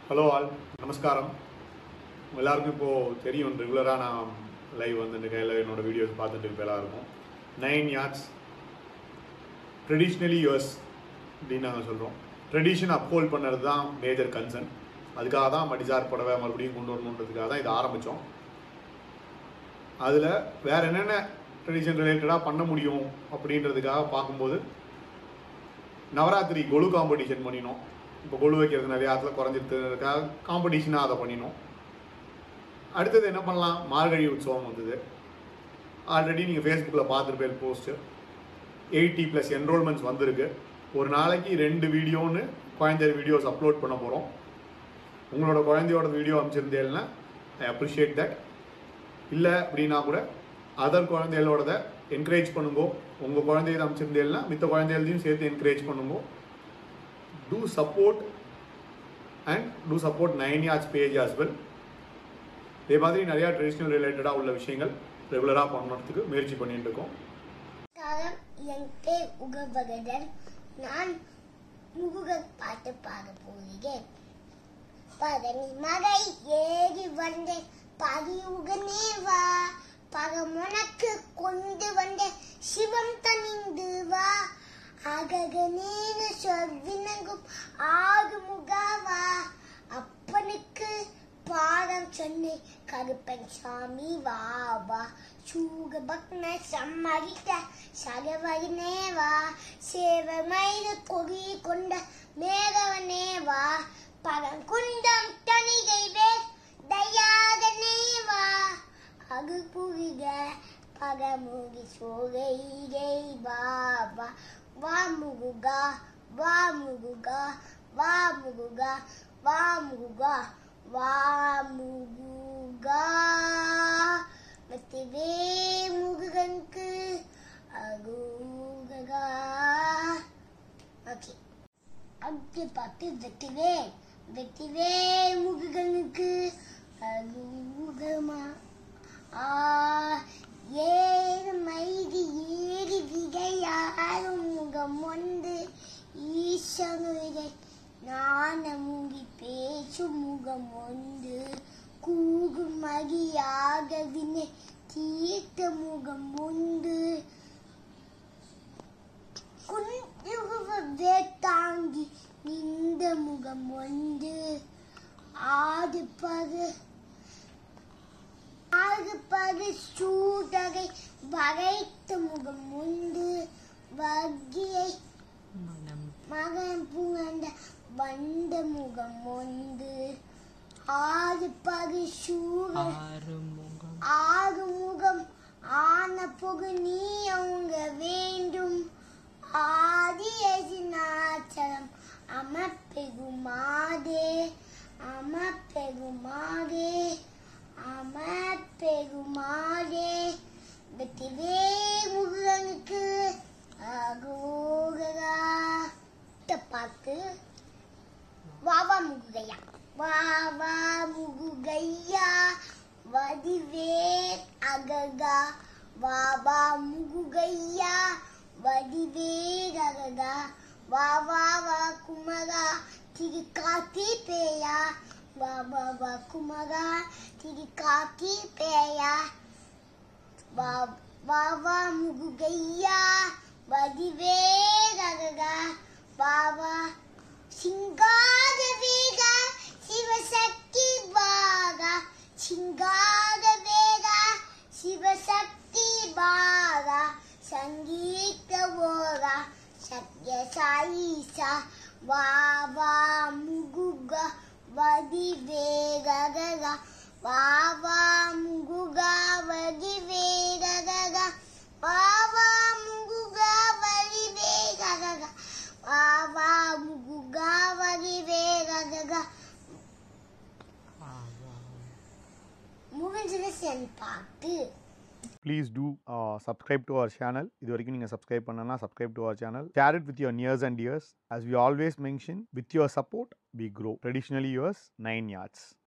hello all நமஸ்காரம் உங்க எல்லாருக்கும் இப்போது தெரியும் ரெகுலராக நான் லைவ் வந்துட்டு கையில் என்னோட வீடியோஸ் பார்த்துட்டு இருப்ப எல்லாருக்கும் நைன் யார்ட்ஸ் ட்ரெடிஷ்னலி யூஎஸ் அப்படின்னு நாங்கள் சொல்கிறோம் ட்ரெடிஷன் அப்ஹோல்ட் பண்ணுறது தான் மேஜர் கன்சர்ன் அதுக்காக தான் மடிசார் புடவை மறுபடியும் கொண்டு வரணுன்றதுக்காக தான் இதை ஆரம்பித்தோம் அதில் வேறு என்னென்ன ட்ரெடிஷன் ரிலேட்டடாக பண்ண முடியும் அப்படின்றதுக்காக பார்க்கும்போது நவராத்திரி கொலு காம்படிஷன் பண்ணினோம் இப்போ கொலு வைக்கிறது நிறைய இடத்துல குறைஞ்சிருக்கிறதுக்காக காம்படிஷனாக அதை பண்ணினோம் அடுத்தது என்ன பண்ணலாம் மார்கழி உற்சவம் வந்தது ஆல்ரெடி நீங்கள் ஃபேஸ்புக்கில் பார்த்துருப்பேன் போஸ்ட்டு எயிட்டி ப்ளஸ் என்ரோல்மெண்ட்ஸ் வந்திருக்கு ஒரு நாளைக்கு ரெண்டு வீடியோன்னு குழந்தையர் வீடியோஸ் அப்லோட் பண்ண போகிறோம் உங்களோட குழந்தையோட வீடியோ அமைச்சிருந்தேன்னா ஐ அப்ரிஷியேட் தட் இல்லை அப்படின்னா கூட அதர் குழந்தைகளோடத என்கரேஜ் பண்ணுங்கோ உங்கள் குழந்தைய அமைச்சிருந்தேன்னா மித்த குழந்தைகளையும் சேர்த்து என்கரேஜ் பண்ணுங்கோ to support and to support nine years page as well இதே மாதிரி நிறையா ட்ரெடிஷ்னல் ரிலேட்டடாக உள்ள விஷயங்கள் ரெகுலராக பண்ணுறதுக்கு முயற்சி பண்ணிட்டு இருக்கோம் காலம் என் பேர் உகபகதன் நான் முருகன் பாட்டு பாட போகிறேன் பழனி மலை ஏறி வந்தேன் பரியுகனே வா பகமுனக்கு கொண்டு வந்த சிவம் தனிந்து வா அககனேன சொல்வினங்கும் ஆகுமுகவா அப்பனுக்கு பாடம் சொன்னேன் கருப்பன் சாமி வா வா சூகபக்ன சம்மரித்த சகவரினே வா சேவமயிறு கொடி கொண்ட மேகவனே வா பரங்குண்டம் தனிகை வேர் தயாகனே வா அகுபுரிக பகமுகி சோகைகை வா வா வா முகுகா வா முகுகா வா முகுகா வா முகுகா வா முகுகா வெத்திவே முருகனுக்கு அகுகா ஓகே அப்படி பார்த்து வெட்டிவே வெட்டிவே முருகனுக்கு அகுகமா ஆ ஏறு மைதி ஏறி விகையாரும் முகம் ஒன்று ஈசனுரை ஞான மூங்கி பேசும் முகம் ஒன்று கூகு மகியாக வினை தீர்த்த முகம் உண்டு குஞ்சுகுவ வேட்டாங்கி நின்ற முகம் ஒன்று ஆடு பகு ஆடு பகு சூடகை வரைத்த முகம் உண்டு வகியை மகன் புகழ்ந்த வந்த முகம் ஒன்று ஆறு பகு சூழல் ஆறுமுகம் ஆறுமுகம் ஆன புகு நீ அவங்க வேண்டும் ஆதியசினாச்சலம் அமப்பெகுமாதே அமப்பெகுமாதே அமப்பெகுமாதே வெற்றிவே முருகனுக்கு அகோகரா பார்த்து வாவா முகுகையா வாவா முகுகையா வடிவேர் அககா வாவா முகுகையா வடிவேர் அககா வாவா வா குமரா திரிகாத்தி பேயா வாவா வா குமரா திரிகாத்தி பேயா வா- வாவா முகுகையா வடிவேர் அககா வாவா சிங்காத வேக சிவசக்தி பாகா சிங்காத வேக சிவசக்தி பாகா சங்கீத ஓகா சத்ய சாயிசா வாவா முகுக வதி வேககா வாவா முகுக வதி வேககா வாவா முகுக வதி வேககா வாவா முகுகா வதி வேககா முடிஞ்சது சென் பாட்டு please do subscribe to our channel இது வரைக்கும் நீங்கள் சப்ஸ்கிரைப் பண்ணனா subscribe to our channel share it with your nears and dears as we always mention with your support we grow traditionally yours 9 yards